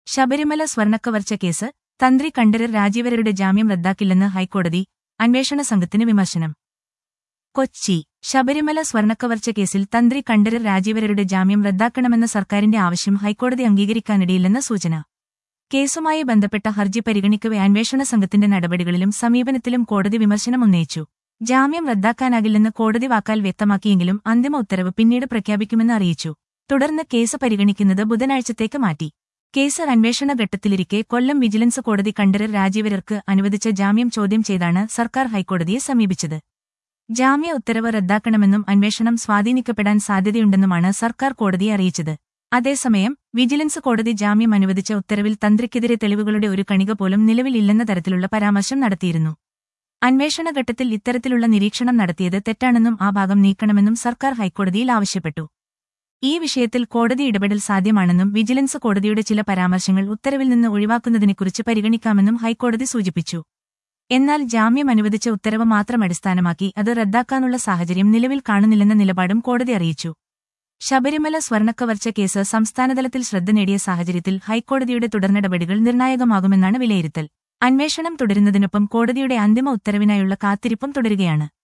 Sabarimala സ്വർണക്കവർച്ച case തന്ത്രി കണ്ഠരർ രാജീവരരുടെ ജാമ്യം റദ്ദാക്കില്ലെന്ന് ഹൈക്കോടതി അന്വേഷണ സംഘത്തിന് വിമർശനം കൊച്ചി ശബരിമല സ്വർണക്കവർച്ച കേസിൽ തന്ത്രി കണ്ഠരർ രാജീവരരുടെ ജാമ്യം റദ്ദാക്കണമെന്ന സർക്കാരിന്റെ ആവശ്യം ഹൈക്കോടതി അംഗീകരിക്കാനിടയില്ലെന്ന സൂചന കേസുമായി ബന്ധപ്പെട്ട ഹർജി പരിഗണിക്കവെ അന്വേഷണ സംഘത്തിന്റെ നടപടികളിലും സമീപനത്തിലും കോടതി വിമർശനം ഉന്നയിച്ചു ജാമ്യം റദ്ദാക്കാനാകില്ലെന്ന് കോടതി വാക്കാൽ വ്യക്തമാക്കിയെങ്കിലും അന്തിമ ഉത്തരവ് പിന്നീട് പ്രഖ്യാപിക്കുമെന്ന് അറിയിച്ചു തുടർന്ന് കേസ് പരിഗണിക്കുന്നത് ബുധനാഴ്ചത്തേക്ക് മാറ്റി കേസ് അന്വേഷണ ഘട്ടത്തിലിരിക്കെ കൊല്ലം വിജിലൻസ് കോടതി കണ്ഠരർ രാജീവരർക്ക് അനുവദിച്ച ജാമ്യം ചോദ്യം ചെയ്താണ് സർക്കാർ ഹൈക്കോടതിയെ സമീപിച്ചത് ജാമ്യ ഉത്തരവ് റദ്ദാക്കണമെന്നും അന്വേഷണം സ്വാധീനിക്കപ്പെടാൻ സാധ്യതയുണ്ടെന്നുമാണ് സർക്കാർ കോടതിയെ അറിയിച്ചത് അതേസമയം വിജിലൻസ് കോടതി ജാമ്യം അനുവദിച്ച ഉത്തരവിൽ തന്ത്രിക്കെതിരെ തെളിവുകളുടെ ഒരു കണിക പോലും നിലവിലില്ലെന്ന തരത്തിലുള്ള പരാമർശം നടത്തിയിരുന്നു അന്വേഷണ ഘട്ടത്തിൽ ഇത്തരത്തിലുള്ള നിരീക്ഷണം നടത്തിയത് തെറ്റാണെന്നും ആ ഭാഗം നീക്കണമെന്നും സർക്കാർ ഹൈക്കോടതിയിൽ ആവശ്യപ്പെട്ടു ഈ വിഷയത്തിൽ കോടതി ഇടപെടൽ സാധ്യമാണെന്നും വിജിലൻസ് കോടതിയുടെ ചില പരാമർശങ്ങൾ ഉത്തരവിൽ നിന്ന് ഒഴിവാക്കുന്നതിനെക്കുറിച്ച് പരിഗണിക്കാമെന്നും ഹൈക്കോടതി സൂചിപ്പിച്ചു എന്നാൽ ജാമ്യം അനുവദിച്ച ഉത്തരവ് മാത്രം അടിസ്ഥാനമാക്കി അത് റദ്ദാക്കാനുള്ള സാഹചര്യം നിലവിൽ കാണുന്നില്ലെന്ന നിലപാടും കോടതി അറിയിച്ചു ശബരിമല സ്വർണക്കവർച്ച കേസ് സംസ്ഥാനതലത്തിൽ ശ്രദ്ധ നേടിയ സാഹചര്യത്തിൽ ഹൈക്കോടതിയുടെ തുടർനടപടികൾ നിർണായകമാകുമെന്നാണ് വിലയിരുത്തൽ അന്വേഷണം തുടരുന്നതിനൊപ്പം കോടതിയുടെ അന്തിമ ഉത്തരവിനായുള്ള കാത്തിരിപ്പും തുടരുകയാണ്